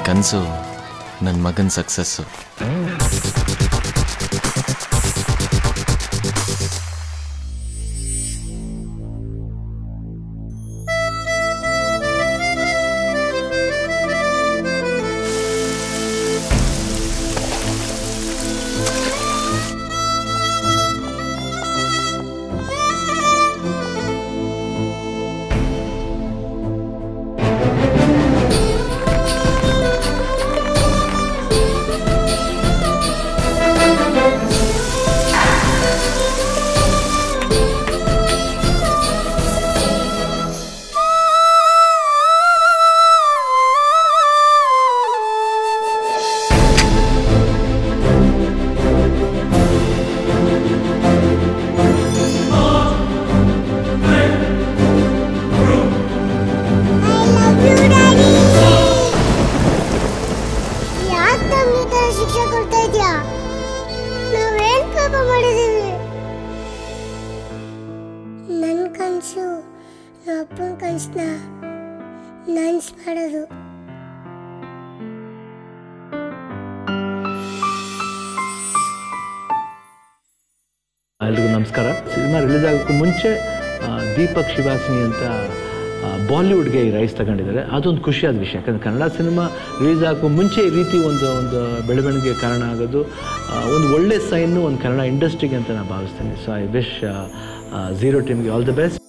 ಕನಸು ನನ್ನ ಮಗನ ಸಕ್ಸಸ್ಸು ಯಾಕೆ ನಮ್ಗೆ ಈ ಥರ ಶಿಕ್ಷೆ ಕೊಡ್ತಾ ಇದೆಯಾ ನಾವೇನ್ ಪಾಪ ಮಾಡಿದೀವಿ ನನ್ನ ಕನಸು ನಮ್ಮ ಅಪ್ಪನ ಕನಸನ್ನ ನನ್ಸ್ ಮಾಡೋದು ಎಲ್ರಿಗೂ ನಮಸ್ಕಾರ ಸಿನಿಮಾ ರಿಲೀಸ್ ಆಗೋಕ್ಕೂ ಮುಂಚೆ ಆ, ದೀಪಕ್ ಶಿವಾಸಿನಿ ಅಂತ ಆ, ಬಾಲಿವುಡ್ಗೆ ಈ ರೈಸ್ ತಗೊಂಡಿದ್ದಾರೆ ಅದೊಂದು ಖುಷಿಯಾದ ವಿಷಯ ಯಾಕಂದರೆ ಕನ್ನಡ ಸಿನಿಮಾ ರಿಲೀಸ್ ಆಗೋಕ್ಕೂ ಮುಂಚೆ ಈ ರೀತಿ ಒಂದು ಒಂದು ಬೆಳವಣಿಗೆ ಕಾರಣ ಆಗೋದು ಆ, ಒಂದು ಒಳ್ಳೆ ಸೈನು ಒಂದು ಕನ್ನಡ ಇಂಡಸ್ಟ್ರಿಗೆ ಅಂತ ನಾನು ಭಾವಿಸ್ತೀನಿ ಸೊ ಐ ವಿಶ್ ಝೀರೋ ಟೀಮ್ಗೆ ಆಲ್ ದಿ ಬೆಸ್ಟ್